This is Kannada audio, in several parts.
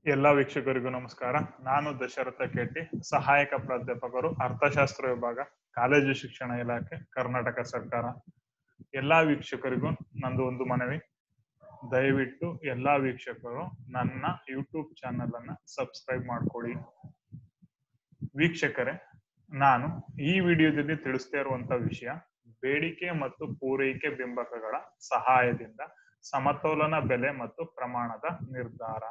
ಎಲ್ಲ ವೀಕ್ಷಕರಿಗೂ ನಮಸ್ಕಾರ ನಾನು ದಶರಥ ಕೆಟ್ಟಿ ಸಹಾಯಕ ಪ್ರಾಧ್ಯಾಪಕರು ಅರ್ಥಶಾಸ್ತ್ರ ವಿಭಾಗ ಕಾಲೇಜು ಶಿಕ್ಷಣ ಇಲಾಖೆ ಕರ್ನಾಟಕ ಸರ್ಕಾರ ಎಲ್ಲಾ ವೀಕ್ಷಕರಿಗೂ ನಂದು ಒಂದು ಮನವಿ ದಯವಿಟ್ಟು ಎಲ್ಲಾ ವೀಕ್ಷಕರು ನನ್ನ ಯೂಟ್ಯೂಬ್ ಚಾನೆಲ್ ಅನ್ನ ಸಬ್ಸ್ಕ್ರೈಬ್ ಮಾಡ್ಕೊಳ್ಳಿ ವೀಕ್ಷಕರೇ ನಾನು ಈ ವಿಡಿಯೋದಲ್ಲಿ ತಿಳಿಸ್ತಾ ಇರುವಂತ ವಿಷಯ ಬೇಡಿಕೆ ಮತ್ತು ಪೂರೈಕೆ ಬಿಂಬಕಗಳ ಸಹಾಯದಿಂದ ಸಮತೋಲನ ಬೆಲೆ ಮತ್ತು ಪ್ರಮಾಣದ ನಿರ್ಧಾರ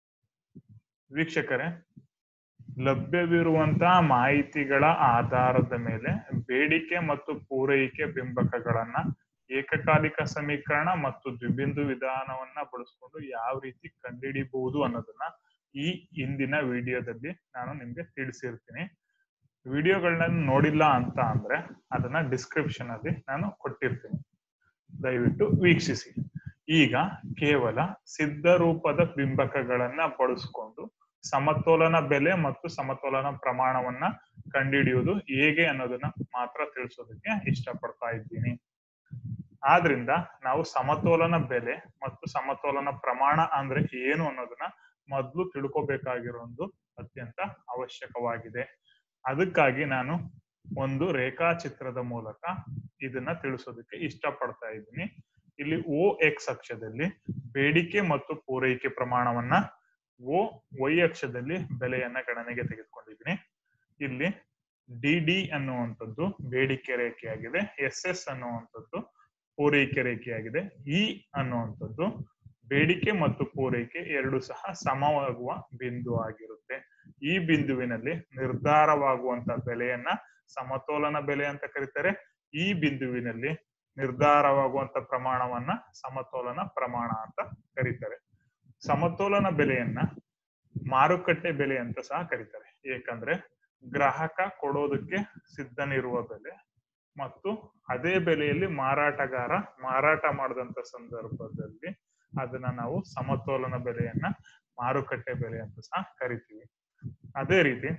ವೀಕ್ಷಕರೇ ಲಭ್ಯವಿರುವಂತಹ ಮಾಹಿತಿಗಳ ಆಧಾರದ ಮೇಲೆ ಬೇಡಿಕೆ ಮತ್ತು ಪೂರೈಕೆ ಬಿಂಬಕಗಳನ್ನ ಏಕಕಾಲಿಕ ಸಮೀಕರಣ ಮತ್ತು ದ್ವಿಬಿಂದು ವಿಧಾನವನ್ನ ಬಳಸ್ಕೊಂಡು ಯಾವ ರೀತಿ ಕಂಡುಹಿಡಿಬಹುದು ಅನ್ನೋದನ್ನ ಈ ಇಂದಿನ ವಿಡಿಯೋದಲ್ಲಿ ನಾನು ನಿಮ್ಗೆ ತಿಳಿಸಿರ್ತೀನಿ ವಿಡಿಯೋಗಳನ್ನ ನೋಡಿಲ್ಲ ಅಂತ ಅಂದ್ರೆ ಅದನ್ನ ಡಿಸ್ಕ್ರಿಪ್ಷನ್ ಅಲ್ಲಿ ನಾನು ಕೊಟ್ಟಿರ್ತೀನಿ ದಯವಿಟ್ಟು ವೀಕ್ಷಿಸಿ ಈಗ ಕೇವಲ ಸಿದ್ಧ ರೂಪದ ಬಿಂಬಕಗಳನ್ನ ಬಳಸ್ಕೊಂಡು ಸಮತೋಲನ ಬೆಲೆ ಮತ್ತು ಸಮತೋಲನ ಪ್ರಮಾಣವನ್ನ ಕಂಡುಹಿಡಿಯುವುದು ಹೇಗೆ ಅನ್ನೋದನ್ನ ಮಾತ್ರ ತಿಳಿಸೋದಕ್ಕೆ ಇಷ್ಟಪಡ್ತಾ ಇದ್ದೀನಿ ಆದ್ರಿಂದ ನಾವು ಸಮತೋಲನ ಬೆಲೆ ಮತ್ತು ಸಮತೋಲನ ಪ್ರಮಾಣ ಅಂದ್ರೆ ಏನು ಅನ್ನೋದನ್ನ ಮೊದಲು ತಿಳ್ಕೊಬೇಕಾಗಿರೋದು ಅತ್ಯಂತ ಅವಶ್ಯಕವಾಗಿದೆ ಅದಕ್ಕಾಗಿ ನಾನು ಒಂದು ರೇಖಾಚಿತ್ರದ ಮೂಲಕ ಇದನ್ನ ತಿಳಿಸೋದಕ್ಕೆ ಇಷ್ಟಪಡ್ತಾ ಇದ್ದೀನಿ ಇಲ್ಲಿ ಓ ಎಕ್ಸ್ ಅಕ್ಷದಲ್ಲಿ ಬೇಡಿಕೆ ಮತ್ತು ಪೂರೈಕೆ ಪ್ರಮಾಣವನ್ನ ಓ ವೈ ಅಕ್ಷದಲ್ಲಿ ಬೆಲೆಯನ್ನ ಗಣನೆಗೆ ತೆಗೆದುಕೊಂಡಿದ್ದೀನಿ ಇಲ್ಲಿ ಡಿ ಡಿ ಅನ್ನುವಂಥದ್ದು ಬೇಡಿಕೆ ರೇಖೆಯಾಗಿದೆ ಎಸ್ ಎಸ್ ಅನ್ನುವಂಥದ್ದು ಪೂರೈಕೆ ರೇಖೆಯಾಗಿದೆ ಇ ಅನ್ನುವಂಥದ್ದು ಬೇಡಿಕೆ ಮತ್ತು ಪೂರೈಕೆ ಎರಡು ಸಹ ಸಮವಾಗುವ ಬಿಂದು ಆಗಿರುತ್ತೆ ಈ ಬಿಂದುವಿನಲ್ಲಿ ನಿರ್ಧಾರವಾಗುವಂತ ಬೆಲೆಯನ್ನ ಸಮತೋಲನ ಬೆಲೆ ಅಂತ ಕರೀತಾರೆ ಈ ಬಿಂದುವಿನಲ್ಲಿ ನಿರ್ಧಾರವಾಗುವಂತ ಪ್ರಮಾಣವನ್ನ ಸಮತೋಲನ ಪ್ರಮಾಣ ಅಂತ ಕರೀತಾರೆ ಸಮತೋಲನ ಬೆಲೆಯನ್ನ ಮಾರುಕಟ್ಟೆ ಬೆಲೆ ಅಂತ ಸಹ ಕರೀತಾರೆ ಏಕಂದ್ರೆ ಗ್ರಾಹಕ ಕೊಡೋದಕ್ಕೆ ಸಿದ್ಧನಿರುವ ಬೆಲೆ ಮತ್ತು ಅದೇ ಬೆಲೆಯಲ್ಲಿ ಮಾರಾಟಗಾರ ಮಾರಾಟ ಮಾಡಿದಂತ ಸಂದರ್ಭದಲ್ಲಿ ಅದನ್ನ ನಾವು ಸಮತೋಲನ ಬೆಲೆಯನ್ನ ಮಾರುಕಟ್ಟೆ ಬೆಲೆ ಅಂತ ಸಹ ಕರಿತೀವಿ ಅದೇ ರೀತಿ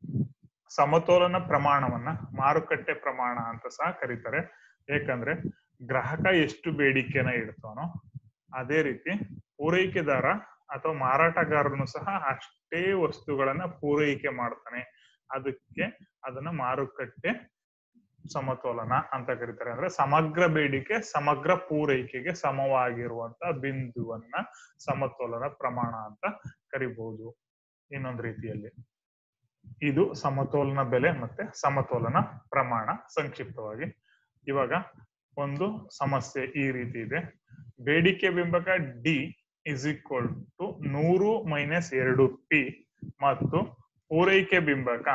ಸಮತೋಲನ ಪ್ರಮಾಣವನ್ನ ಮಾರುಕಟ್ಟೆ ಪ್ರಮಾಣ ಅಂತ ಸಹ ಕರೀತಾರೆ ಏಕಂದ್ರೆ ಗ್ರಾಹಕ ಎಷ್ಟು ಬೇಡಿಕೆನ ಇಡ್ತಾನೋ ಅದೇ ರೀತಿ ಪೂರೈಕೆದಾರ ಅಥವಾ ಮಾರಾಟಗಾರನು ಸಹ ಅಷ್ಟೇ ವಸ್ತುಗಳನ್ನ ಪೂರೈಕೆ ಮಾಡ್ತಾನೆ ಅದಕ್ಕೆ ಅದನ್ನ ಮಾರುಕಟ್ಟೆ ಸಮತೋಲನ ಅಂತ ಕರೀತಾರೆ ಅಂದ್ರೆ ಸಮಗ್ರ ಬೇಡಿಕೆ ಸಮಗ್ರ ಪೂರೈಕೆಗೆ ಸಮವಾಗಿರುವಂತ ಬಿಂದುವನ್ನ ಸಮತೋಲನ ಪ್ರಮಾಣ ಅಂತ ಕರಿಬಹುದು ಇನ್ನೊಂದು ರೀತಿಯಲ್ಲಿ ಇದು ಸಮತೋಲನ ಬೆಲೆ ಮತ್ತೆ ಸಮತೋಲನ ಪ್ರಮಾಣ ಸಂಕ್ಷಿಪ್ತವಾಗಿ ಇವಾಗ ಒಂದು ಸಮಸ್ಯೆ ಈ ರೀತಿ ಇದೆ ಬೇಡಿಕೆ ಬಿಂಬಕ ಡಿ ಇಸ್ ಈಕ್ವಲ್ ಟು ನೂರು ಮೈನಸ್ ಎರಡು ಪಿ ಮತ್ತು ಪೂರೈಕೆ ಬಿಂಬಕ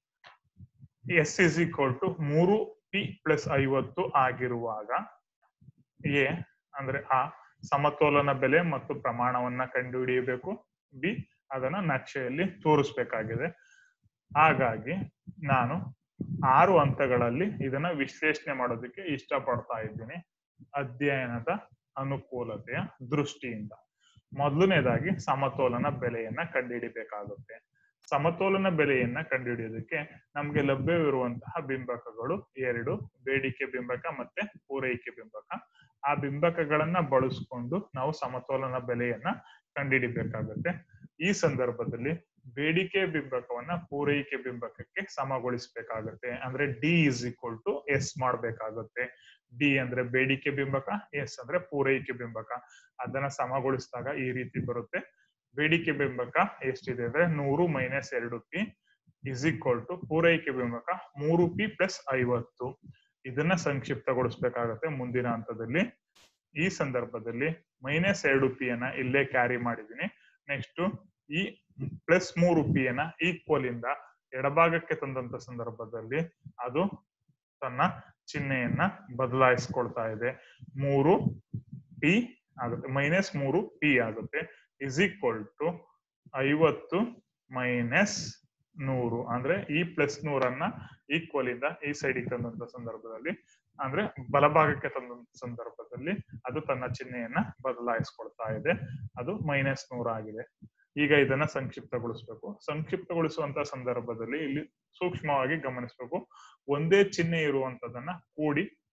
ಎಸ್ ಇಸ್ ಈಕ್ವಲ್ ಟು ಮೂರು ಪಿ ಪ್ಲಸ್ ಐವತ್ತು ಆಗಿರುವಾಗ ಎ ಅಂದ್ರೆ ಆ ಸಮತೋಲನ ಬೆಲೆ ಮತ್ತು ಪ್ರಮಾಣವನ್ನ ಕಂಡುಹಿಡಿಯಬೇಕು ಬಿ ಅದನ್ನ ನಕ್ಷೆಯಲ್ಲಿ ತೋರಿಸ್ಬೇಕಾಗಿದೆ ಹಾಗಾಗಿ ನಾನು ಆರು ಹಂತಗಳಲ್ಲಿ ಇದನ್ನ ವಿಶ್ಲೇಷಣೆ ಮಾಡೋದಕ್ಕೆ ಇಷ್ಟಪಡ್ತಾ ಇದ್ದೀನಿ ಅಧ್ಯಯನದ ಅನುಕೂಲತೆಯ ದೃಷ್ಟಿಯಿಂದ ಮೊದಲನೇದಾಗಿ ಸಮತೋಲನ ಬೆಲೆಯನ್ನ ಕಂಡುಹಿಡಿಬೇಕಾಗುತ್ತೆ ಸಮತೋಲನ ಬೆಲೆಯನ್ನ ಕಂಡುಹಿಡಿಯೋದಕ್ಕೆ ನಮ್ಗೆ ಲಭ್ಯವಿರುವಂತಹ ಬಿಂಬಕಗಳು ಎರಡು ಬೇಡಿಕೆ ಬಿಂಬಕ ಮತ್ತೆ ಪೂರೈಕೆ ಬಿಂಬಕ ಆ ಬಿಂಬಕಗಳನ್ನ ಬಳಸ್ಕೊಂಡು ನಾವು ಸಮತೋಲನ ಬೆಲೆಯನ್ನ ಕಂಡುಹಿಡಿಬೇಕಾಗುತ್ತೆ ಈ ಸಂದರ್ಭದಲ್ಲಿ ಬೇಡಿಕೆ ಬಿಂಬಕವನ್ನ ಪೂರೈಕೆ ಬಿಂಬಕಕ್ಕೆ ಸಮಗೊಳಿಸಬೇಕಾಗುತ್ತೆ ಅಂದ್ರೆ D is equal to S ಮಾಡ್ಬೇಕಾಗುತ್ತೆ ಡಿ ಅಂದ್ರೆ ಬೇಡಿಕೆ ಬಿಂಬಕ ಎಸ್ ಅಂದ್ರೆ ಪೂರೈಕೆ ಬಿಂಬಕ ಅದನ್ನ ಸಮಗೊಳಿಸಿದಾಗ ಈ ರೀತಿ ಬರುತ್ತೆ ಬೇಡಿಕೆ ಬಿಂಬಕ ಎಷ್ಟಿದೆ ಅಂದ್ರೆ ನೂರು ಮೈನಸ್ ಎರಡು ಪಿ ಇಸ್ ಈಕ್ವಲ್ ಟು ಪೂರೈಕೆ ಬಿಂಬಕ ಮೂರು ಪಿ ಪ್ಲಸ್ ಐವತ್ತು ಇದನ್ನ ಸಂಕ್ಷಿಪ್ತಗೊಳಿಸ್ಬೇಕಾಗತ್ತೆ ಮುಂದಿನ ಹಂತದಲ್ಲಿ ಈ ಸಂದರ್ಭದಲ್ಲಿ ಮೈನಸ್ ಎರಡು ಪಿ ಅನ್ನ ಇಲ್ಲೇ ಕ್ಯಾರಿ ಮಾಡಿದೀನಿ ನೆಕ್ಸ್ಟ್ ಈ ಪ್ಲಸ್ ಮೂರು ಪಿ ಅನ್ನ ಈಕ್ವಲ್ ಇಂದ ಎಡಭಾಗಕ್ಕೆ ತಂದಂತ ಸಂದರ್ಭದಲ್ಲಿ ಅದು ತನ್ನ ಚಿಹ್ನೆಯನ್ನ ಬದಲಾಯಿಸ್ಕೊಳ್ತಾ ಇದೆ ಮೂರು ಪಿ ಆಗುತ್ತೆ ಮೈನಸ್ ಮೂರು ಪಿ ಆಗುತ್ತೆ ಇಸ್ ಈಕ್ವಲ್ ಟು ಐವತ್ತು ಮೈನಸ್ ನೂರು ಅಂದ್ರೆ ಈ ಪ್ಲಸ್ ನೂರನ್ನ ಈಕ್ವಲ್ ಇಂದ ಈ ಸೈಡಿಗೆ ತಂದಂತ ಸಂದರ್ಭದಲ್ಲಿ ಅಂದ್ರೆ ಬಲಭಾಗಕ್ಕೆ ತಂದಂತ ಸಂದರ್ಭದಲ್ಲಿ ಅದು ತನ್ನ ಚಿಹ್ನೆಯನ್ನ ಬದಲಾಯಿಸ್ಕೊಳ್ತಾ ಇದೆ ಅದು ಮೈನಸ್ ನೂರ ಆಗಿದೆ ಈಗ ಇದನ್ನ ಸಂಕ್ಷಿಪ್ತಗೊಳಿಸ್ಬೇಕು ಸಂಕ್ಷಿಪ್ತಗೊಳಿಸುವಂತ ಸಂದರ್ಭದಲ್ಲಿ ಇಲ್ಲಿ ಸೂಕ್ಷ್ಮವಾಗಿ ಗಮನಿಸಬೇಕು ಒಂದೇ ಚಿಹ್ನೆ ಇರುವಂತದನ್ನ ಕೂಡಿ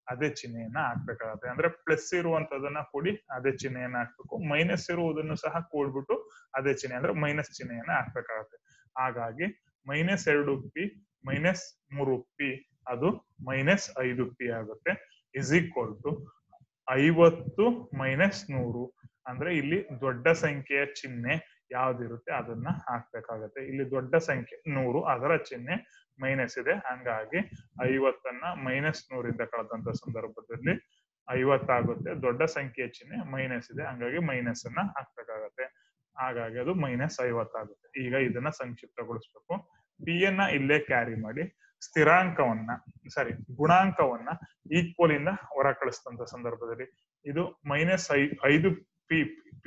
ಅದೇ ಚಿಹ್ನೆಯನ್ನ ಹಾಕ್ಬೇಕಾಗತ್ತೆ ಅಂದ್ರೆ ಪ್ಲಸ್ ಇರುವಂತದನ್ನ ಕೂಡಿ ಅದೇ ಚಿಹ್ನೆಯನ್ನ ಹಾಕ್ಬೇಕು ಮೈನಸ್ ಇರುವುದನ್ನು ಸಹ ಕೂಡ್ಬಿಟ್ಟು ಅದೇ ಚಿಹ್ನೆ ಅಂದ್ರೆ ಮೈನಸ್ ಚಿಹ್ನೆಯನ್ನ ಹಾಕ್ಬೇಕಾಗತ್ತೆ ಹಾಗಾಗಿ ಮೈನಸ್ ಎರಡು ಪಿ ಮೈನಸ್ ಮೂರು ಪಿ ಅದು ಮೈನಸ್ ಐದು ಪಿ ಆಗುತ್ತೆ ಇಸ್ ಈಕ್ವಲ್ ಟು ಐವತ್ತು ಮೈನಸ್ ನೂರು ಅಂದ್ರೆ ಇಲ್ಲಿ ದೊಡ್ಡ ಸಂಖ್ಯೆಯ ಚಿಹ್ನೆ ಯಾವ್ದಿರುತ್ತೆ ಅದನ್ನ ಹಾಕ್ಬೇಕಾಗತ್ತೆ ಇಲ್ಲಿ ದೊಡ್ಡ ಸಂಖ್ಯೆ ನೂರು ಅದರ ಚಿಹ್ನೆ ಮೈನಸ್ ಇದೆ ಹಂಗಾಗಿ ಐವತ್ತನ್ನ ಮೈನಸ್ ನೂರಿಂದ ಕಳೆದಂತ ಸಂದರ್ಭದಲ್ಲಿ ಐವತ್ತಾಗುತ್ತೆ ದೊಡ್ಡ ಸಂಖ್ಯೆಯ ಚಿಹ್ನೆ ಮೈನಸ್ ಇದೆ ಹಂಗಾಗಿ ಮೈನಸ್ ಅನ್ನ ಹಾಕ್ಬೇಕಾಗತ್ತೆ ಹಾಗಾಗಿ ಅದು ಮೈನಸ್ ಐವತ್ತಾಗುತ್ತೆ ಈಗ ಇದನ್ನ ಸಂಕ್ಷಿಪ್ತಗೊಳಿಸ್ಬೇಕು ಪಿ ಯನ್ನ ಇಲ್ಲೇ ಕ್ಯಾರಿ ಮಾಡಿ ಸ್ಥಿರಾಂಕವನ್ನ ಸಾರಿ ಗುಣಾಂಕವನ್ನ ಈಕ್ವಲ್ ಇಂದ ಹೊರ ಕಳಿಸ್ತಂತ ಸಂದರ್ಭದಲ್ಲಿ ಇದು ಮೈನಸ್ ಐ ಐದು ಪಿ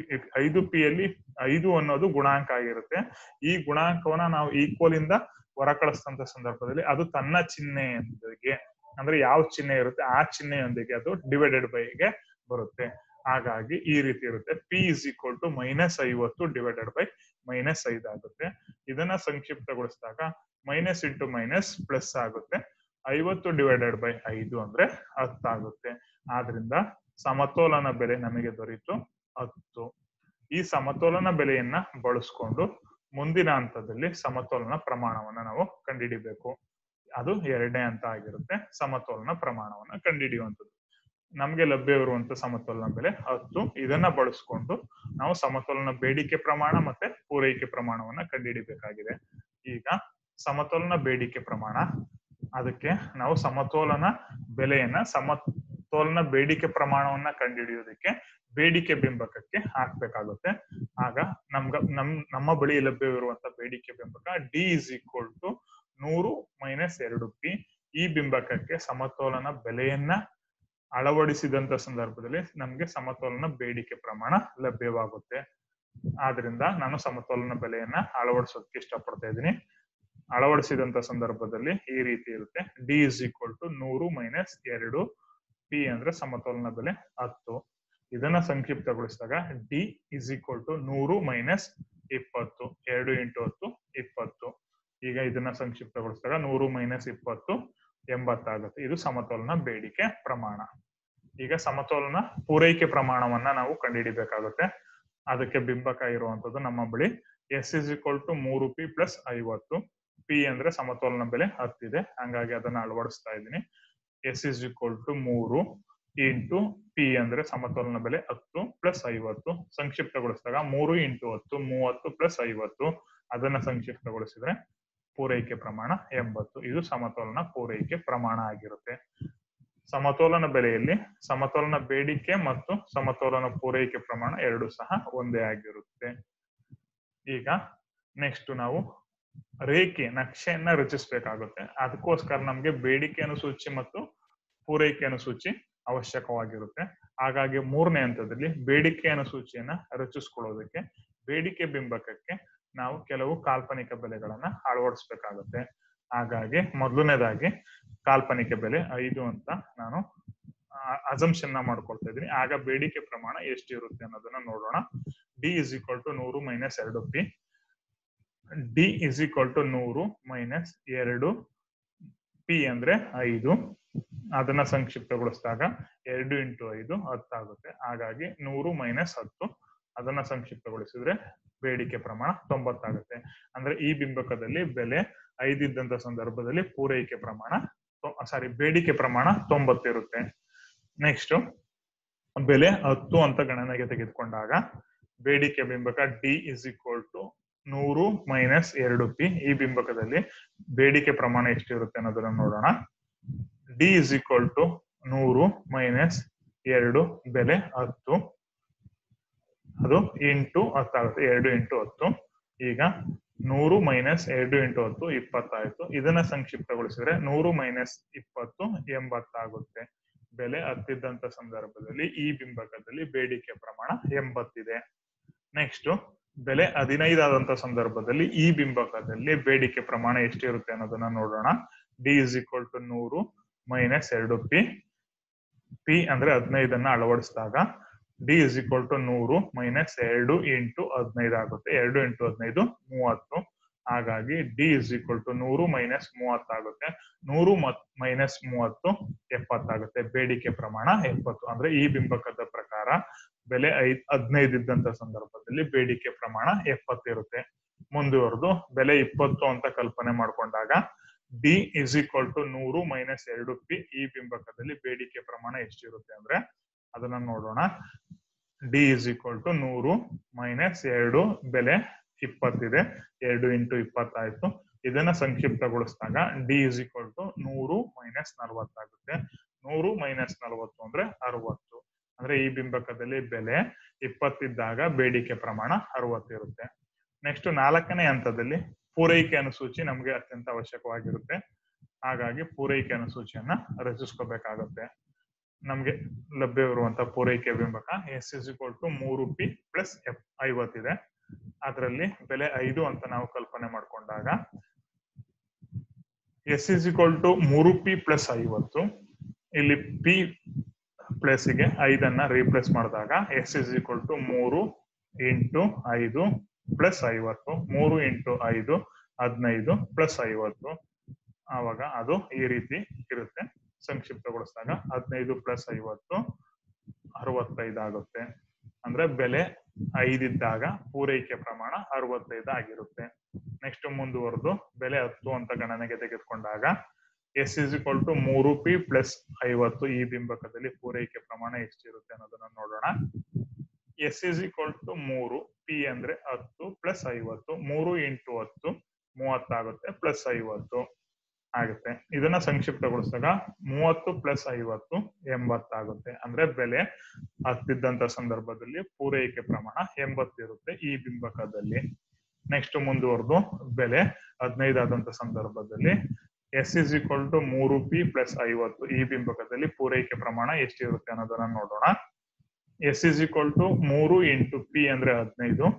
ಐದು ಪಿ ಯಲ್ಲಿ ಐದು ಅನ್ನೋದು ಗುಣಾಂಕ ಆಗಿರುತ್ತೆ ಈ ಗುಣಾಂಕವನ್ನ ನಾವು ಈಕ್ವಲ್ ಇಂದ ಹೊರ ಕಳಿಸ್ತಂತ ಸಂದರ್ಭದಲ್ಲಿ ಅದು ತನ್ನ ಚಿಹ್ನೆಯೊಂದಿಗೆ ಅಂದ್ರೆ ಯಾವ ಚಿಹ್ನೆ ಇರುತ್ತೆ ಆ ಚಿಹ್ನೆಯೊಂದಿಗೆ ಅದು ಡಿವೈಡೆಡ್ ಬೈಗೆ ಬರುತ್ತೆ ಹಾಗಾಗಿ ಈ ರೀತಿ ಇರುತ್ತೆ P is equal to minus ಐವತ್ತು ಡಿವೈಡೆಡ್ ಬೈ ಮೈನಸ್ ಐದು ಆಗುತ್ತೆ ಇದನ್ನ ಸಂಕ್ಷಿಪ್ತಗೊಳಿಸಿದಾಗ ಮೈನಸ್ ಇಂಟು ಮೈನಸ್ ಪ್ಲಸ್ ಆಗುತ್ತೆ ಐವತ್ತು ಡಿವೈಡೆಡ್ ಬೈ ಐದು ಅಂದ್ರೆ ಹತ್ತಾಗುತ್ತೆ ಆದ್ರಿಂದ ಸಮತೋಲನ ಬೆಲೆ ನಮಗೆ ದೊರೀತು ಹತ್ತು ಈ ಸಮತೋಲನ ಬೆಲೆಯನ್ನ ಬಳಸ್ಕೊಂಡು ಮುಂದಿನ ಹಂತದಲ್ಲಿ ಸಮತೋಲನ ಪ್ರಮಾಣವನ್ನ ನಾವು ಕಂಡುಹಿಡಿಬೇಕು ಅದು ಎರಡನೇ ಹಂತ ಆಗಿರುತ್ತೆ ಸಮತೋಲನ ಪ್ರಮಾಣವನ್ನ ಕಂಡುಹಿಡಿಯುವಂಥದ್ದು ನಮ್ಗೆ ಲಭ್ಯವಿರುವಂತ ಸಮತೋಲನ ಬೆಲೆ ಹತ್ತು ಇದನ್ನ ಬಳಸ್ಕೊಂಡು ನಾವು ಸಮತೋಲನ ಬೇಡಿಕೆ ಪ್ರಮಾಣ ಮತ್ತೆ ಪೂರೈಕೆ ಪ್ರಮಾಣವನ್ನ ಕಂಡುಹಿಡಿಬೇಕಾಗಿದೆ ಈಗ ಸಮತೋಲನ ಬೇಡಿಕೆ ಪ್ರಮಾಣ ಅದಕ್ಕೆ ನಾವು ಸಮತೋಲನ ಬೆಲೆಯನ್ನ ಸಮತೋಲನ ಬೇಡಿಕೆ ಪ್ರಮಾಣವನ್ನ ಕಂಡುಹಿಡಿಯೋದಕ್ಕೆ ಬೇಡಿಕೆ ಬಿಂಬಕಕ್ಕೆ ಹಾಕ್ಬೇಕಾಗುತ್ತೆ ಆಗ ನಮ್ಗ ನಮ್ ನಮ್ಮ ಬಳಿ ಲಭ್ಯವಿರುವಂತ ಬೇಡಿಕೆ ಬಿಂಬಕ ಡಿ ಇಸ್ ಈಕ್ವಲ್ ಟು ನೂರು ಮೈನಸ್ ಎರಡು ಪಿ ಈ ಬಿಂಬಕಕ್ಕೆ ಸಮತೋಲನ ಬೆಲೆಯನ್ನ ಅಳವಡಿಸಿದಂತ ಸಂದರ್ಭದಲ್ಲಿ ನಮ್ಗೆ ಸಮತೋಲನ ಬೇಡಿಕೆ ಪ್ರಮಾಣ ಲಭ್ಯವಾಗುತ್ತೆ ಆದ್ರಿಂದ ನಾನು ಸಮತೋಲನ ಬೆಲೆಯನ್ನ ಅಳವಡಿಸೋದಕ್ಕೆ ಇಷ್ಟಪಡ್ತಾ ಇದ್ದೀನಿ ಅಳವಡಿಸಿದಂತ ಸಂದರ್ಭದಲ್ಲಿ ಈ ರೀತಿ ಇರುತ್ತೆ ಡಿ ಇಸ್ ಈಕ್ವಲ್ ಟು ನೂರು ಮೈನಸ್ ಎರಡು ಪಿ ಅಂದ್ರೆ ಸಮತೋಲನ ಬೆಲೆ ಹತ್ತು ಇದನ್ನ ಸಂಕ್ಷಿಪ್ತಗೊಳಿಸಿದಾಗ ಡಿ ಇಸ್ ಈಕ್ವಲ್ ಟು ನೂರು ಮೈನಸ್ ಇಪ್ಪತ್ತು ಎರಡು ಇಂಟು ಹತ್ತು ಇಪ್ಪತ್ತು ಈಗ ಇದನ್ನ ಸಂಕ್ಷಿಪ್ತಗೊಳಿಸಿದಾಗ ನೂರು ಮೈನಸ್ ಇಪ್ಪತ್ತು ಎಂಬತ್ತಾಗುತ್ತೆ ಇದು ಸಮತೋಲನ ಬೇಡಿಕೆ ಪ್ರಮಾಣ ಈಗ ಸಮತೋಲನ ಪೂರೈಕೆ ಪ್ರಮಾಣವನ್ನ ನಾವು ಕಂಡುಹಿಡಿಬೇಕಾಗುತ್ತೆ ಅದಕ್ಕೆ ಬಿಂಬಕ ಇರುವಂತದ್ದು ನಮ್ಮ ಬಳಿ ಎಸ್ ಇಸ್ ಈಕ್ವಲ್ ಟು ಮೂರು ಪಿ ಪ್ಲಸ್ ಐವತ್ತು ಪಿ ಅಂದ್ರೆ ಸಮತೋಲನ ಬೆಲೆ ಹತ್ತಿದೆ ಹಂಗಾಗಿ ಅದನ್ನ ಅಳವಡಿಸ್ತಾ ಇದ್ದೀನಿ ಎಸ್ ಇಸ್ ಈಕ್ವಲ್ ಟು ಮೂರು ಇಂಟು ಪಿ ಅಂದ್ರೆ ಸಮತೋಲನ ಬೆಲೆ ಹತ್ತು ಪ್ಲಸ್ ಐವತ್ತು ಸಂಕ್ಷಿಪ್ತಗೊಳಿಸಿದಾಗ ಮೂರು ಇಂಟು ಹತ್ತು ಮೂವತ್ತು ಪ್ಲಸ್ ಐವತ್ತು ಅದನ್ನ ಸಂಕ್ಷಿಪ್ತಗೊಳಿಸಿದ್ರೆ ಪೂರೈಕೆ ಪ್ರಮಾಣ ಎಂಬತ್ತು ಇದು ಸಮತೋಲನ ಪೂರೈಕೆ ಪ್ರಮಾಣ ಆಗಿರುತ್ತೆ ಸಮತೋಲನ ಬೆಲೆಯಲ್ಲಿ ಸಮತೋಲನ ಬೇಡಿಕೆ ಮತ್ತು ಸಮತೋಲನ ಪೂರೈಕೆ ಪ್ರಮಾಣ ಎರಡು ಸಹ ಒಂದೇ ಆಗಿರುತ್ತೆ ಈಗ ನೆಕ್ಸ್ಟ್ ನಾವು ರೇಖೆ ನಕ್ಷೆಯನ್ನ ರಚಿಸಬೇಕಾಗುತ್ತೆ ಅದಕ್ಕೋಸ್ಕರ ನಮ್ಗೆ ಬೇಡಿಕೆ ಅನುಸೂಚಿ ಮತ್ತು ಪೂರೈಕೆ ಅನುಸೂಚಿ ಅವಶ್ಯಕವಾಗಿರುತ್ತೆ ಹಾಗಾಗಿ ಮೂರನೇ ಹಂತದಲ್ಲಿ ಬೇಡಿಕೆ ಅನುಸೂಚಿಯನ್ನ ರಚಿಸ್ಕೊಳ್ಳೋದಕ್ಕೆ ಬೇಡಿಕೆ ಬಿಂಬಕಕ್ಕೆ ನಾವು ಕೆಲವು ಕಾಲ್ಪನಿಕ ಬೆಲೆಗಳನ್ನ ಅಳವಡಿಸ್ಬೇಕಾಗುತ್ತೆ ಹಾಗಾಗಿ ಮೊದಲನೇದಾಗಿ ಕಾಲ್ಪನಿಕ ಬೆಲೆ ಐದು ಅಂತ ನಾನು ಅಸಂಪ್ಷನ್ ನ ಮಾಡ್ಕೊಳ್ತಾ ಇದ್ದೀನಿ ಆಗ ಬೇಡಿಕೆ ಪ್ರಮಾಣ ಎಷ್ಟಿರುತ್ತೆ ಅನ್ನೋದನ್ನ ನೋಡೋಣ ಡಿ ಇಸ್ ಈಕ್ವಲ್ ಟು ನೂರು ಮೈನಸ್ ಎರಡು P D is equal to ನೂರು ಮೈನಸ್ ಎರಡು ಪಿ ಅಂದ್ರೆ ಐದು ಅದನ್ನ ಸಂಕ್ಷಿಪ್ತಗೊಳಿಸಿದಾಗ ಎರಡು ಇಂಟು ಐದು ಹತ್ತಾಗುತ್ತೆ ಹಾಗಾಗಿ ನೂರು ಮೈನಸ್ ಹತ್ತು ಅದನ್ನ ಸಂಕ್ಷಿಪ್ತಗೊಳಿಸಿದ್ರೆ ಬೇಡಿಕೆ ಪ್ರಮಾಣ ತೊಂಬತ್ತಾಗುತ್ತೆ ಅಂದ್ರೆ ಈ ಬಿಂಬಕದಲ್ಲಿ ಬೆಲೆ ಐದಿದ್ದಂತ ಸಂದರ್ಭದಲ್ಲಿ ಪೂರೈಕೆ ಪ್ರಮಾಣ ಸಾರಿ ಬೇಡಿಕೆ ಪ್ರಮಾಣ ತೊಂಬತ್ತಿರುತ್ತೆ ನೆಕ್ಸ್ಟ್ ಬೆಲೆ ಹತ್ತು ಅಂತ ಗಣನೆಗೆ ತೆಗೆದುಕೊಂಡಾಗ ಬೇಡಿಕೆ ಬಿಂಬಕ ಡಿ ಇಸ್ ಈಕ್ವಲ್ ಟು ನೂರು ಮೈನಸ್ ಎರಡು ಪಿ ಈ ಬಿಂಬಕದಲ್ಲಿ ಬೇಡಿಕೆ ಪ್ರಮಾಣ ಎಷ್ಟಿರುತ್ತೆ ಅನ್ನೋದನ್ನ ನೋಡೋಣ ಡಿ ಇಸ್ ಈಕ್ವಲ್ ಟು ನೂರು ಮೈನಸ್ ಎರಡು ಬೆಲೆ ಹತ್ತು ಅದು ಇಂಟು ಹತ್ತಾಗುತ್ತೆ ಎರಡು ಇಂಟು ಹತ್ತು ಈಗ ನೂರು ಮೈನಸ್ ಎರಡು ಇಂಟು ಹತ್ತು ಇಪ್ಪತ್ತಾಯ್ತು ಇದನ್ನ ಸಂಕ್ಷಿಪ್ತಗೊಳಿಸಿದ್ರೆ ನೂರು ಮೈನಸ್ ಇಪ್ಪತ್ತು ಎಂಬತ್ತಾಗುತ್ತೆ ಬೆಲೆ ಹತ್ತಿದ್ದಂತ ಸಂದರ್ಭದಲ್ಲಿ ಈ ಬಿಂಬಕದಲ್ಲಿ ಬೇಡಿಕೆ ಪ್ರಮಾಣ ಎಂಬತ್ತಿದೆ ನೆಕ್ಸ್ಟ್ ಬೆಲೆ ಹದಿನೈದಾದಂತ ಸಂದರ್ಭದಲ್ಲಿ ಈ ಬಿಂಬಕದಲ್ಲಿ ಬೇಡಿಕೆ ಪ್ರಮಾಣ ಎಷ್ಟಿರುತ್ತೆ ಅನ್ನೋದನ್ನ ನೋಡೋಣ ಡಿ ಇಸ್ ಈಕ್ವಲ್ ಟು ನೂರು ಮೈನಸ್ ಎರಡು ಪಿ ಪಿ ಅಂದ್ರೆ ಹದಿನೈದನ್ನ ಅಳವಡಿಸಿದಾಗ ಡಿ ಇಸ್ ಈಕ್ವಲ್ ಟು ನೂರು ಮೈನಸ್ ಎರಡು ಇಂಟು ಹದಿನೈದು ಆಗುತ್ತೆ ಎರಡು ಇಂಟು ಹದಿನೈದು ಮೂವತ್ತು ಹಾಗಾಗಿ ಡಿ ಇಸ್ ಈಕ್ವಲ್ ಟು ನೂರು ಮೈನಸ್ ಮೂವತ್ತಾಗುತ್ತೆ ನೂರು ಮೈನಸ್ ಮೂವತ್ತು ಎಪ್ಪತ್ತಾಗುತ್ತೆ ಬೇಡಿಕೆ ಪ್ರಮಾಣ ಎಪ್ಪತ್ತು ಅಂದ್ರೆ ಈ ಬಿಂಬಕದ ಪ್ರಕಾರ ಬೆಲೆ ಐದ್ ಹದಿನೈದು ಇದ್ದಂತ ಸಂದರ್ಭದಲ್ಲಿ ಬೇಡಿಕೆ ಪ್ರಮಾಣ ಎಪ್ಪತ್ತಿರುತ್ತೆ ಮುಂದುವರೆದು ಬೆಲೆ ಇಪ್ಪತ್ತು ಅಂತ ಕಲ್ಪನೆ ಮಾಡ್ಕೊಂಡಾಗ ಡಿ ಇಸ್ ಈಕ್ವಲ್ ಟು ನೂರು ಮೈನಸ್ ಎರಡು ಪಿ ಈ ಬಿಂಬಕದಲ್ಲಿ ಬೇಡಿಕೆ ಪ್ರಮಾಣ ಎಷ್ಟಿರುತ್ತೆ ಅಂದ್ರೆ ಅದನ್ನ ನೋಡೋಣ ಡಿ ಇಸ್ ಈಕ್ವಲ್ ಟು ನೂರು ಮೈನಸ್ ಎರಡು ಬೆಲೆ ಇಪ್ಪತ್ತಿದೆ ಎರಡು ಇಂಟು ಇಪ್ಪತ್ತಾಯ್ತು ಇದನ್ನ ಸಂಕ್ಷಿಪ್ತಗೊಳಿಸಿದಾಗ ಡಿ ಇಸ್ ಈಕ್ವಲ್ ಟು ನೂರು ಮೈನಸ್ ನಲವತ್ತಾಗುತ್ತೆ ನೂರು ಮೈನಸ್ ನಲವತ್ತು ಅಂದ್ರೆ ಅರವತ್ತು ಅಂದ್ರೆ ಈ ಬಿಂಬಕದಲ್ಲಿ ಬೆಲೆ ಇಪ್ಪತ್ತಿದ್ದಾಗ ಬೇಡಿಕೆ ಪ್ರಮಾಣ ಅರವತ್ತಿರುತ್ತೆ ನೆಕ್ಸ್ಟ್ ನಾಲ್ಕನೇ ಹಂತದಲ್ಲಿ ಪೂರೈಕೆ ಅನುಸೂಚಿ ನಮಗೆ ಅತ್ಯಂತ ಅವಶ್ಯಕವಾಗಿರುತ್ತೆ ಹಾಗಾಗಿ ಪೂರೈಕೆ ಅನುಸೂಚಿಯನ್ನ ರಚಿಸ್ಕೋಬೇಕಾಗುತ್ತೆ ನಮ್ಗೆ ಲಭ್ಯವಿರುವಂತಹ ಪೂರೈಕೆ ಬಿಂಬಕ ಎಸ್ ಇಸ್ ಇಕ್ವಲ್ ಟು ಮೂರು ಪಿ ಪ್ಲಸ್ ಎಫ್ ಐವತ್ತಿದೆ ಅದರಲ್ಲಿ ಬೆಲೆ ಐದು ಅಂತ ನಾವು ಕಲ್ಪನೆ ಮಾಡ್ಕೊಂಡಾಗ ಎಸ್ ಇಸ್ ಇಕ್ವಲ್ ಟು ಮೂರು ಪಿ ಪ್ಲಸ್ ಐವತ್ತು ಇಲ್ಲಿ ಪಿ ಪ್ಲೇಸಿಗೆ ಐದನ್ನ ರೀಪ್ಲೇಸ್ ಮಾಡಿದಾಗ ಎಸ್ ಇಸ್ ಈಕ್ವಲ್ ಟು ಮೂರು ಇಂಟು ಐದು ಪ್ಲಸ್ ಐವತ್ತು ಮೂರು ಇಂಟು ಐದು ಹದಿನೈದು ಪ್ಲಸ್ ಐವತ್ತು ಆವಾಗ ಅದು ಈ ರೀತಿ ಇರುತ್ತೆ ಸಂಕ್ಷಿಪ್ತಗೊಳಿಸಿದಾಗ ಹದಿನೈದು ಪ್ಲಸ್ ಐವತ್ತು ಅರವತ್ತೈದು ಆಗುತ್ತೆ ಅಂದ್ರೆ ಬೆಲೆ ಐದಿದ್ದಾಗ ಪೂರೈಕೆ ಪ್ರಮಾಣ ಅರವತ್ತೈದು ಆಗಿರುತ್ತೆ ನೆಕ್ಸ್ಟ್ ಮುಂದುವರೆದು ಬೆಲೆ ಹತ್ತು ಅಂತ ಗಣನೆಗೆ ತೆಗೆದುಕೊಂಡಾಗ ಎಸ್ ಇಸ್ ಇಕ್ವಲ್ ಟು ಮೂರು ಪಿ ಪ್ಲಸ್ ಐವತ್ತು ಈ ಬಿಂಬಕದಲ್ಲಿ ಪೂರೈಕೆ ಪ್ರಮಾಣ ಎಷ್ಟಿರುತ್ತೆ ಅನ್ನೋದನ್ನ ನೋಡೋಣ ಎಸ್ ಇಸ್ ಈಕ್ವಲ್ ಟು ಮೂರು ಪಿ ಅಂದ್ರೆ ಹತ್ತು ಪ್ಲಸ್ ಐವತ್ತು ಮೂರು ಇಂಟು ಹತ್ತು ಮೂವತ್ತಾಗುತ್ತೆ ಪ್ಲಸ್ ಐವತ್ತು ಆಗುತ್ತೆ ಇದನ್ನ ಸಂಕ್ಷಿಪ್ತಗೊಳಿಸಿದಾಗ ಮೂವತ್ತು ಪ್ಲಸ್ ಐವತ್ತು ಎಂಬತ್ತಾಗುತ್ತೆ ಅಂದ್ರೆ ಬೆಲೆ ಹತ್ತಿದ್ದಂತ ಸಂದರ್ಭದಲ್ಲಿ ಪೂರೈಕೆ ಪ್ರಮಾಣ ಎಂಬತ್ತಿರುತ್ತೆ ಈ ಬಿಂಬಕದಲ್ಲಿ ನೆಕ್ಸ್ಟ್ ಮುಂದುವರೆದು ಬೆಲೆ ಹದಿನೈದು ಆದಂತ ಸಂದರ್ಭದಲ್ಲಿ ಎಸ್ ಇಸ್ ಈಕ್ವಲ್ ಟು ಮೂರು ಪಿ ಪ್ಲಸ್ ಐವತ್ತು ಈ ಬಿಂಬಕದಲ್ಲಿ ಪೂರೈಕೆ ಪ್ರಮಾಣ ಎಷ್ಟಿರುತ್ತೆ ಅನ್ನೋದನ್ನ ನೋಡೋಣ ಎಸ್ ಇಸ್ ಈಕ್ವಲ್ ಟು ಮೂರು ಇಂಟು ಪಿ ಅಂದ್ರೆ ಹದಿನೈದು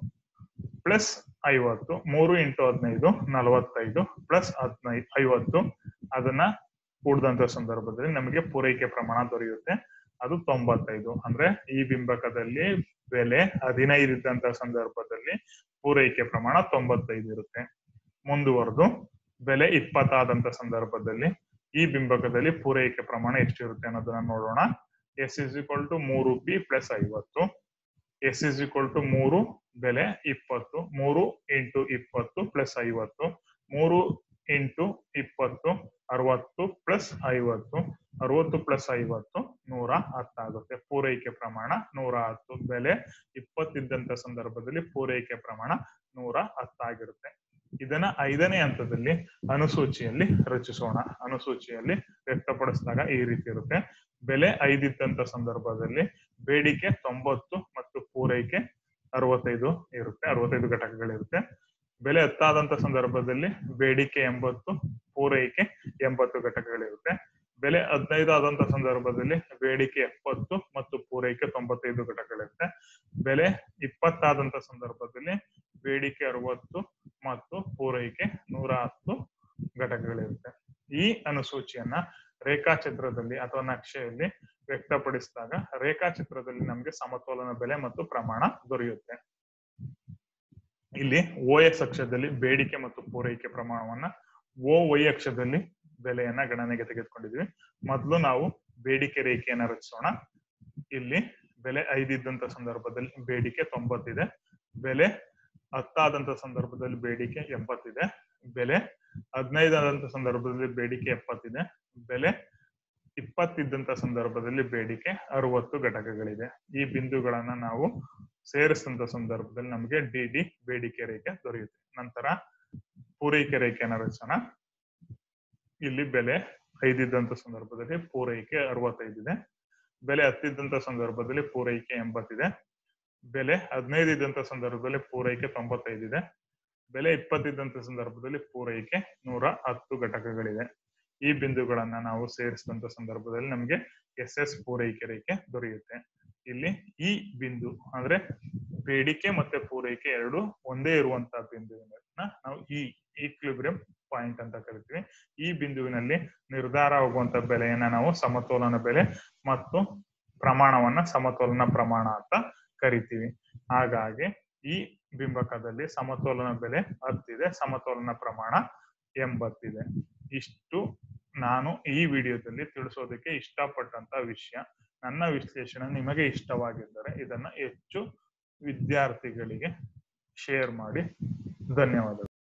ಪ್ಲಸ್ ಐವತ್ತು ಮೂರು ಇಂಟು ಹದಿನೈದು ನಲವತ್ತೈದು ಪ್ಲಸ್ ಹದಿನೈದು ಐವತ್ತು ಅದನ್ನ ಕೂಡಿದಂತ ಸಂದರ್ಭದಲ್ಲಿ ನಮಗೆ ಪೂರೈಕೆ ಪ್ರಮಾಣ ದೊರೆಯುತ್ತೆ ಅದು ತೊಂಬತ್ತೈದು ಅಂದ್ರೆ ಈ ಬಿಂಬಕದಲ್ಲಿ ಬೆಲೆ ಹದಿನೈದು ಇದ್ದಂತ ಸಂದರ್ಭದಲ್ಲಿ ಪೂರೈಕೆ ಪ್ರಮಾಣ ತೊಂಬತ್ತೈದು ಇರುತ್ತೆ ಮುಂದುವರೆದು ಬೆಲೆ ಇಪ್ಪತ್ತಾದಂತ ಸಂದರ್ಭದಲ್ಲಿ ಈ ಬಿಂಬಕದಲ್ಲಿ ಪೂರೈಕೆ ಪ್ರಮಾಣ ಎಷ್ಟಿರುತ್ತೆ ಅನ್ನೋದನ್ನ ನೋಡೋಣ ಎಸ್ ಇಸ್ ಈಕ್ವಲ್ ಟು ಮೂರು ಪಿ ಪ್ಲಸ್ ಐವತ್ತು ಎಸ್ ಇಸ್ ಈಕ್ವಲ್ ಟು ಮೂರು ಬೆಲೆ ಇಪ್ಪತ್ತು ಮೂರು ಇಂಟು ಇಪ್ಪತ್ತು ಪ್ಲಸ್ ಐವತ್ತು ಮೂರು ಇಂಟು ಇಪ್ಪತ್ತು ಅರವತ್ತು ಪ್ಲಸ್ ಐವತ್ತು ಅರವತ್ತು ಪ್ಲಸ್ ಐವತ್ತು ನೂರ ಹತ್ತಾಗುತ್ತೆ ಪೂರೈಕೆ ಪ್ರಮಾಣ ನೂರ ಹತ್ತು ಬೆಲೆ ಇಪ್ಪತ್ತಿದ್ದಂತ ಸಂದರ್ಭದಲ್ಲಿ ಪೂರೈಕೆ ಪ್ರಮಾಣ ನೂರ ಹತ್ತಾಗಿರುತ್ತೆ ಇದನ್ನ ಐದನೇ ಹಂತದಲ್ಲಿ ಅನುಸೂಚಿಯಲ್ಲಿ ರಚಿಸೋಣ ಅನುಸೂಚಿಯಲ್ಲಿ ವ್ಯಕ್ತಪಡಿಸಿದಾಗ ಈ ರೀತಿ ಇರುತ್ತೆ ಬೆಲೆ ಐದಿದ್ದಂತ ಸಂದರ್ಭದಲ್ಲಿ ಬೇಡಿಕೆ ತೊಂಬತ್ತು ಮತ್ತು ಪೂರೈಕೆ ಅರವತ್ತೈದು ಇರುತ್ತೆ ಅರವತ್ತೈದು ಘಟಕಗಳಿರುತ್ತೆ ಬೆಲೆ ಹತ್ತಾದಂತ ಸಂದರ್ಭದಲ್ಲಿ ಬೇಡಿಕೆ ಎಂಬತ್ತು ಪೂರೈಕೆ ಎಂಬತ್ತು ಘಟಕಗಳಿರುತ್ತೆ ಬೆಲೆ ಹದಿನೈದು ಆದಂತ ಸಂದರ್ಭದಲ್ಲಿ ಬೇಡಿಕೆ ಎಪ್ಪತ್ತು ಮತ್ತು ಪೂರೈಕೆ ತೊಂಬತ್ತೈದು ಘಟಕಗಳಿರುತ್ತೆ ಬೆಲೆ ಇಪ್ಪತ್ತಾದಂತ ಸಂದರ್ಭದಲ್ಲಿ ಬೇಡಿಕೆ ಅರವತ್ತು ಮತ್ತು ಪೂರೈಕೆ ನೂರ ಹತ್ತು ಘಟಕಗಳಿರುತ್ತೆ ಈ ಅನುಸೂಚಿಯನ್ನ ರೇಖಾಚಿತ್ರದಲ್ಲಿ ಅಥವಾ ನಕ್ಷೆಯಲ್ಲಿ ವ್ಯಕ್ತಪಡಿಸಿದಾಗ ರೇಖಾಚಿತ್ರದಲ್ಲಿ ನಮಗೆ ಸಮತೋಲನ ಬೆಲೆ ಮತ್ತು ಪ್ರಮಾಣ ದೊರೆಯುತ್ತೆ ಇಲ್ಲಿ ಓ ಎಕ್ಸ್ ಅಕ್ಷದಲ್ಲಿ ಬೇಡಿಕೆ ಮತ್ತು ಪೂರೈಕೆ ಪ್ರಮಾಣವನ್ನ ಓ ವೈ ಅಕ್ಷದಲ್ಲಿ ಬೆಲೆಯನ್ನ ಗಣನೆಗೆ ತೆಗೆದುಕೊಂಡಿದ್ವಿ ಮೊದಲು ನಾವು ಬೇಡಿಕೆ ರೇಖೆಯನ್ನ ರಚಿಸೋಣ ಇಲ್ಲಿ ಬೆಲೆ ಐದಿದ್ದಂತ ಸಂದರ್ಭದಲ್ಲಿ ಬೇಡಿಕೆ ತೊಂಬತ್ತಿದೆ ಬೆಲೆ ಹತ್ತಾದಂತ ಸಂದರ್ಭದಲ್ಲಿ ಬೇಡಿಕೆ ಎಂಬತ್ತಿದೆ ಬೆಲೆ ಹದಿನೈದಾದಂತ ಸಂದರ್ಭದಲ್ಲಿ ಬೇಡಿಕೆ ಎಪ್ಪತ್ತಿದೆ ಬೆಲೆ ಇಪ್ಪತ್ತಿದ್ದಂತ ಸಂದರ್ಭದಲ್ಲಿ ಬೇಡಿಕೆ ಅರವತ್ತು ಘಟಕಗಳಿದೆ ಈ ಬಿಂದುಗಳನ್ನ ನಾವು ಸೇರಿಸಿದಂತ ಸಂದರ್ಭದಲ್ಲಿ ನಮಗೆ ಡಿ ಡಿ ಬೇಡಿಕೆ ರೇಖೆ ದೊರೆಯುತ್ತೆ ನಂತರ ಪೂರೈಕೆ ರೇಖೆಯನ್ನು ರಚಿಸೋಣ ಇಲ್ಲಿ ಬೆಲೆ ಐದಿದ್ದಂತ ಸಂದರ್ಭದಲ್ಲಿ ಪೂರೈಕೆ ಅರವತ್ತೈದಿದೆ ಬೆಲೆ ಹತ್ತಿದ್ದಂತ ಸಂದರ್ಭದಲ್ಲಿ ಪೂರೈಕೆ ಎಂಬತ್ತಿದೆ ಬೆಲೆ ಹದಿನೈದು ಇದ್ದಂತ ಸಂದರ್ಭದಲ್ಲಿ ಪೂರೈಕೆ ತೊಂಬತ್ತೈದಿದೆ ಬೆಲೆ ಇಪ್ಪತ್ತಿದ್ದಂತ ಸಂದರ್ಭದಲ್ಲಿ ಪೂರೈಕೆ ನೂರ ಹತ್ತು ಘಟಕಗಳಿದೆ ಈ ಬಿಂದುಗಳನ್ನ ನಾವು ಸೇರಿಸಿದಂತ ಸಂದರ್ಭದಲ್ಲಿ ನಮಗೆ ಎಸ್ ಎಸ್ ಪೂರೈಕೆ ರೇಖೆ ದೊರೆಯುತ್ತೆ ಇಲ್ಲಿ ಈ ಬಿಂದು ಅಂದ್ರೆ ಬೇಡಿಕೆ ಮತ್ತೆ ಪೂರೈಕೆ ಎರಡು ಒಂದೇ ಇರುವಂತಹ ಬಿಂದುವಿನ ನಾವು ಈ ಈಕ್ವಿಬ್ರಿಯಂ ಪಾಯಿಂಟ್ ಅಂತ ಕರಿತೀವಿ ಈ ಬಿಂದುವಿನಲ್ಲಿ ನಿರ್ಧಾರ ಆಗುವಂತ ಬೆಲೆಯನ್ನ ನಾವು ಸಮತೋಲನ ಬೆಲೆ ಮತ್ತು ಪ್ರಮಾಣವನ್ನ ಸಮತೋಲನ ಪ್ರಮಾಣ ಅಂತ ಕರಿತೀವಿ ಹಾಗಾಗಿ ಈ ಬಿಂಬಕದಲ್ಲಿ ಸಮತೋಲನ ಬೆಲೆ ಹತ್ತಿದೆ ಸಮತೋಲನ ಪ್ರಮಾಣ ಎಂಬತ್ತಿದೆ ಇಷ್ಟು ನಾನು ಈ ವಿಡಿಯೋದಲ್ಲಿ ತಿಳಿಸೋದಕ್ಕೆ ಇಷ್ಟಪಟ್ಟಂತ ವಿಷಯ ನನ್ನ ವಿಶ್ಲೇಷಣೆ ನಿಮಗೆ ಇಷ್ಟವಾಗಿದ್ದರೆ ಇದನ್ನ ಹೆಚ್ಚು ವಿದ್ಯಾರ್ಥಿಗಳಿಗೆ ಶೇರ್ ಮಾಡಿ ಧನ್ಯವಾದಗಳು